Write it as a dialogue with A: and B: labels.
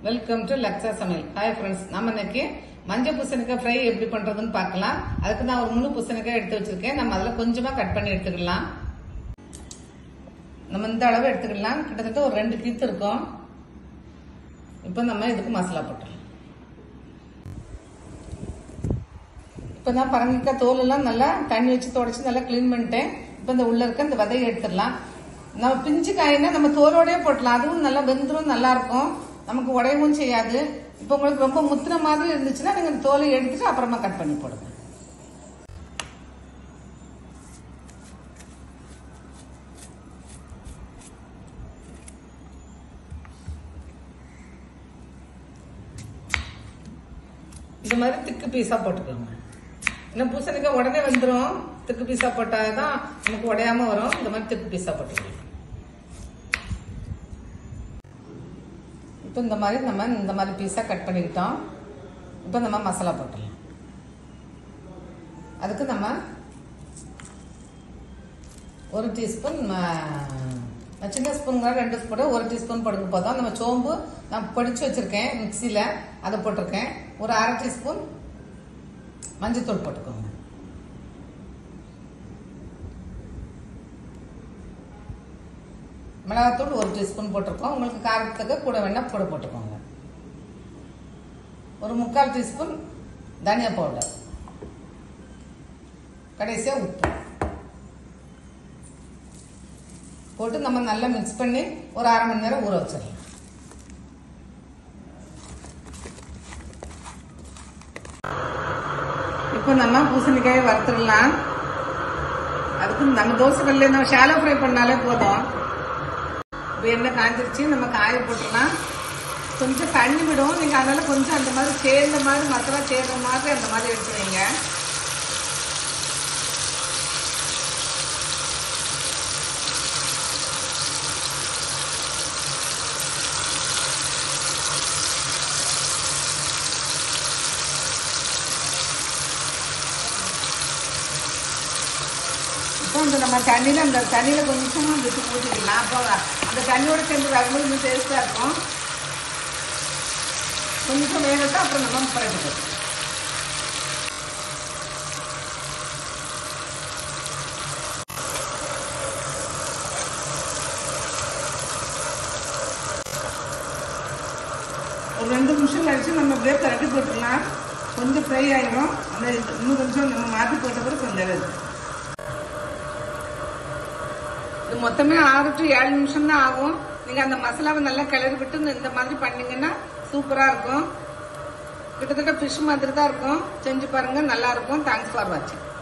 A: welcome to லக்ஸா சமையல் hi friends நம்ம இன்னைக்கு மஞ்சள் பூசணிக்காய் ஃப்ரை எப்படி பண்றதுன்னு பார்க்கலாம் அதுக்கு நான் ஒரு முழு பூசணிக்காய் எடுத்து வச்சிருக்கேன் நம்ம அதில் கொஞ்சமா கட் பண்ணி எடுத்துக்கலாம் நம்ம இந்த அளவு எடுத்துக்கலாம் கிட்டத்தட்ட ஒரு ரெண்டு கீத்து இருக்கும் இப்போ நம்ம இதுக்கு மசாலா போட்டுடலாம் இப்போ நான் பரங்கிக்காய் தோல் எல்லாம் நல்லா தண்ணி வச்சு தொடச்சி நல்லா க்ளீன் பண்ணிட்டேன் இப்போ இந்த உள்ள இருக்க இந்த விதையை எடுத்துடலாம் நம்ம பிஞ்சு காயினா நம்ம தோலோடயே போட்டலாம் அதுவும் நல்லா வெந்துரும் நல்லா இருக்கும் நமக்கு உடையவும் செய்யாது இப்போ உங்களுக்கு ரொம்ப முத்துன மாதிரி இருந்துச்சுன்னா நீங்க இந்த தோலை எடுத்துட்டு அப்புறமா கட் பண்ணி போடுங்க இந்த மாதிரி திக்கு பீஸா போட்டுக்கோங்க இன்னும் பூசணிக்காய் உடனே வந்துடும் திக்கு பீஸா போட்டாதான் நமக்கு உடையாம வரும் இந்த மாதிரி திக்கு பீஸா போட்டுக்கலாம் இப்போ இந்த மாதிரி நம்ம இந்த மாதிரி பீஸா கட் பண்ணிக்கிட்டோம் இப்போ நம்ம மசாலா போட்டுடலாம் அதுக்கு நம்ம ஒரு டீஸ்பூன் சின்ன ஸ்பூன் ரெண்டு ஸ்பூன் ஒரு டீஸ்பூன் போடுங்க போதும் நம்ம சோம்பு நான் பொடிச்சு வச்சிருக்கேன் மிக்சியில் அதை போட்டிருக்கேன் ஒரு அரை டீஸ்பூன் மஞ்சத்தூள் போட்டுக்கோங்க மிளகாத்தூள் ஒரு டீஸ்பூன் போட்டிருக்கோம் உங்களுக்கு காரத்துக்கு கூட வேணா கூட போட்டுக்கோங்க ஒரு முக்கால் டீஸ்பூன் தனியா பவுடர் கடைசியா உப்பு போட்டு நம்ம நல்லா மிக்ஸ் பண்ணி ஒரு அரை மணி நேரம் ஊற வச்சிடலாம் இப்போ நம்ம பூசணிக்காயை வறுத்துடலாம் அதுக்கு நம்ம தோசை கல்ல நம்ம ஷாலோ ஃப்ரை பண்ணாலே போதும் இப்போ எண்ணெய் காஞ்சிருச்சு நம்ம காய போட்டுடலாம் கொஞ்சம் தண்ணி விடும் நீங்கள் அதனால கொஞ்சம் அந்த மாதிரி சேர்ந்த மாதிரி மசாலா சேர்ந்த மாதிரி அந்த மாதிரி எடுத்து வைங்க இப்போ இந்த நம்ம தண்ணியில் அந்த தண்ணியில் கொஞ்சமாக விட்டு ஊற்றிக்கலாம் அப்போ அந்த தண்ணியோட சேர்ந்து வரும்போது இன்னும் டேஸ்ட்டாக இருக்கும் கொஞ்சம் வேகட்டும் அப்புறம் நம்ம பரப்பிட்டு ஒரு ரெண்டு நிமிஷம் கழிச்சு நம்ம அப்படியே பரட்டி போட்டுடலாம் கொஞ்சம் ஃப்ரை ஆயிடும் அந்த இன்னும் கொஞ்சம் நம்ம மாற்றி போட்ட பிறகு கொஞ்சம் இருக்கு இது மொத்தமே ஆறு டு ஏழு நிமிஷம் தான் ஆகும் நீங்க அந்த மசாலாவை நல்லா கிளறி விட்டு இந்த- இந்த மாதிரி பண்ணீங்கன்னா சூப்பரா இருக்கும் கிட்டத்தட்ட ஃபிஷ் மாதிரி தான் இருக்கும் செஞ்சு பாருங்க நல்லா இருக்கும் தேங்க்ஸ் ஃபார் வாட்சிங்